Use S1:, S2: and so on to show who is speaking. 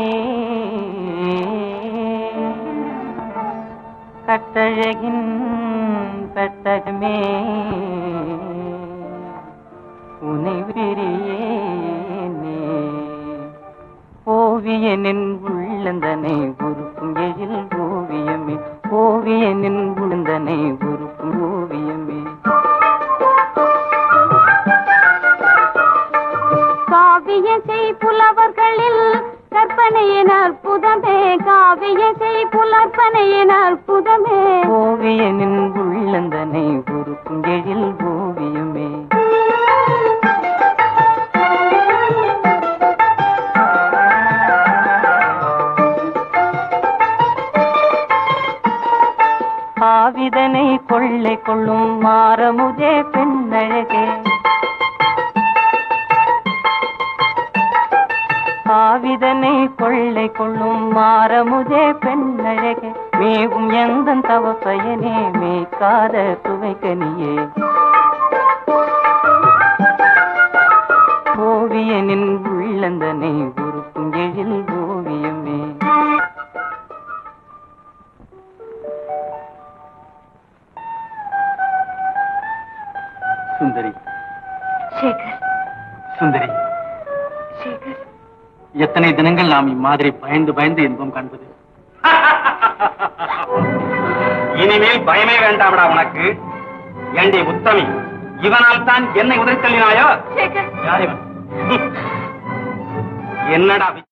S1: கட்டழகின் பெட்டகமே உனை விரியேனே ஓவியனின் உள்ளந்தனை உருக்கும் எழில் ஓவியமே ஓவியனின் உள்ளந்தனை உருக்கும் ஓவியமே
S2: காவிய செய் புலவர்களில் கற்பனையின் அற்புதமே காவிய செய் புலற்பனையின் அற்புதமே
S1: ஓவியனின் உள்ளந்தனை உருக்கும் எழில் ஓவியமே ஆவிதனை கொள்ளை கொள்ளும் மாறமுதே பெண்ணழகே ஆவிதனை கொள்ளை கொள்ளும் மாறமுதே பெண்ணழகே மேவும் எந்த தவ பயனே மேய்க்காத சுவைக்கனியே ஓவியனின் உள்ளந்தனை உருக்கும் எழில் ஓவியமே
S3: சுந்தரி
S2: சேகர்
S3: சுந்தரி
S2: சேகர்
S3: எத்தனை தினங்கள் நாம் இம்மாதிரி பயந்து பயந்து இன்பம் காண்பது இனிமேல் பயமே வேண்டாம்டா உனக்கு ஏண்டி உத்தமி இவனால் தான் என்னை உதறி தள்ளினாயோ
S2: சேகர்
S3: யார் இவன் என்னடா